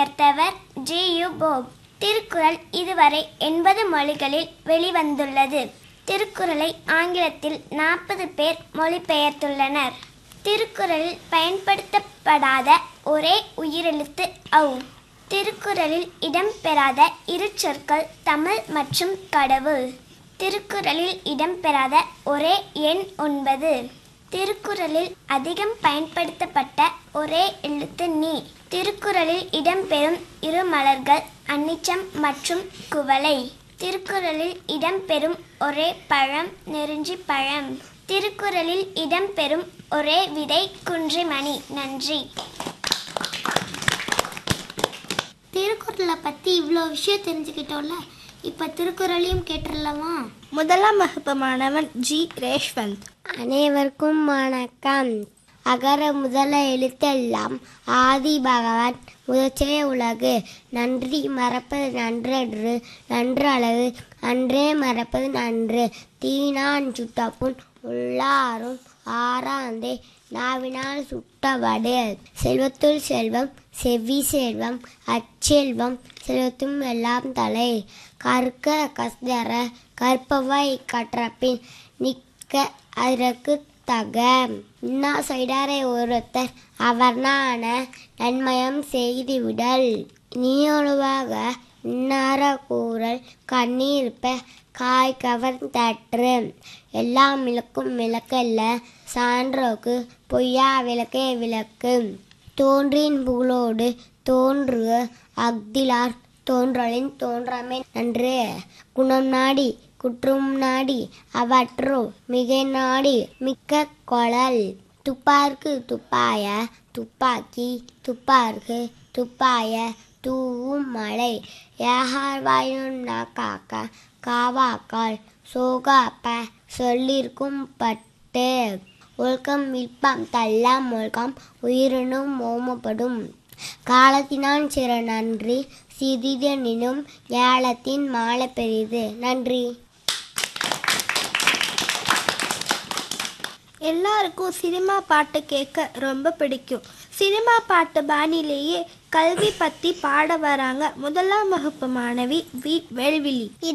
பெயர்த்தவர் G U Pope Thirukkural இதுவரை எண்பது மொழிகளில் வெளிவந்துள்ளது திருக்குறளை ஆங்கிலத்தில் நாற்பது பேர் மொழிபெயர்த்துள்ளனர் திருக்குறளில் பயன்படுத்தப்படாத ஒரே உயிரெழுத்து ஔ திருக்குறளில் இடம்பெறாத இரு சொற்கள் தமிழ் மற்றும் கடவுள் திருக்குறளில் இடம்பெறாத ஒரே எண் ஒன்பது திருக்குறளில் அதிகம் பயன்படுத்தப்பட்ட ஒரே எழுத்து நீ திருக்குறளில் இடம்பெறும் இரு மலர்கள் அன்னிச்சம் மற்றும் குவளை திருக்குறளில் இடம்பெறும் ஒரே பழம் நெருஞ்சி பழம் திருக்குறளில் இடம்பெறும் ஒரே விதை குன்றிமணி நன்றி திருக்குறளை பற்றி இவ்வளோ விஷயம் தெரிஞ்சுக்கிட்டோம்ல இப்போ திருக்குறளையும் கேட்டுடலாமா முதலாம் வகுப்பு மாணவன் ஜி ரேஷ்வந்த் அனைவருக்கும் வணக்கம் அகர முதல எழுத்தெல்லாம் ஆதி பகவான் முதற்றே உலகு நன்றி மறப்பது நன்றன்று நன்று அழகு அன்றே மறப்பது நன்று தீனான் சுட்டப்புண் உள்ளாரும் ஆறாந்தே நாவினால் சுட்டவடு செல்வத்துள் செல்வம் செவ்வி செல்வம் அச்செல்வம் செல்வத்தும் எல்லாம் தலை கற்க கஸ்தர கற்பவை கற்றபின் நிற்க அதற்கு தக இன்னா செய்டாரை ஒருத்தர் அவர் நான நன்மயம் செய்து விடல் நீயொழுவாக இன்னார கூறல் கண்ணீர்ப்ப காய் கவர்ந்தற்று எல்லாம் விளக்கும் விளக்கல்ல சான்றோக்கு பொய்யா விளக்கே விளக்கு தோன்றின் புகழோடு தோன்றுக அக்திலார் தோன்றலின் தோன்றாமை நன்று குணம் நாடி குற்றும் நாடி அவற்றோ மிகை நாடி மிக்க கொழல் துப்பார்க்கு துப்பாய துப்பாக்கி துப்பார்க்கு துப்பாய தூவும் மழை ஏகார் வாயும் காக்க காவாக்கால் சோகாப்ப சொல்லிருக்கும் பட்டு ஒழுக்கம் வில்பம் தள்ளாம் ஒழுக்கம் உயிரினும் ஓமப்படும் காலத்தினான் சிற நன்றி சிறிதெனினும் ஏலத்தின் மாலை பெரிது நன்றி எல்லாருக்கும் சினிமா பாட்டு கேட்க ரொம்ப பிடிக்கும் சினிமா பாட்டு பாணியிலேயே கல்வி பற்றி பாட வராங்க முதலாம் வகுப்பு மாணவி வி வேல்விழி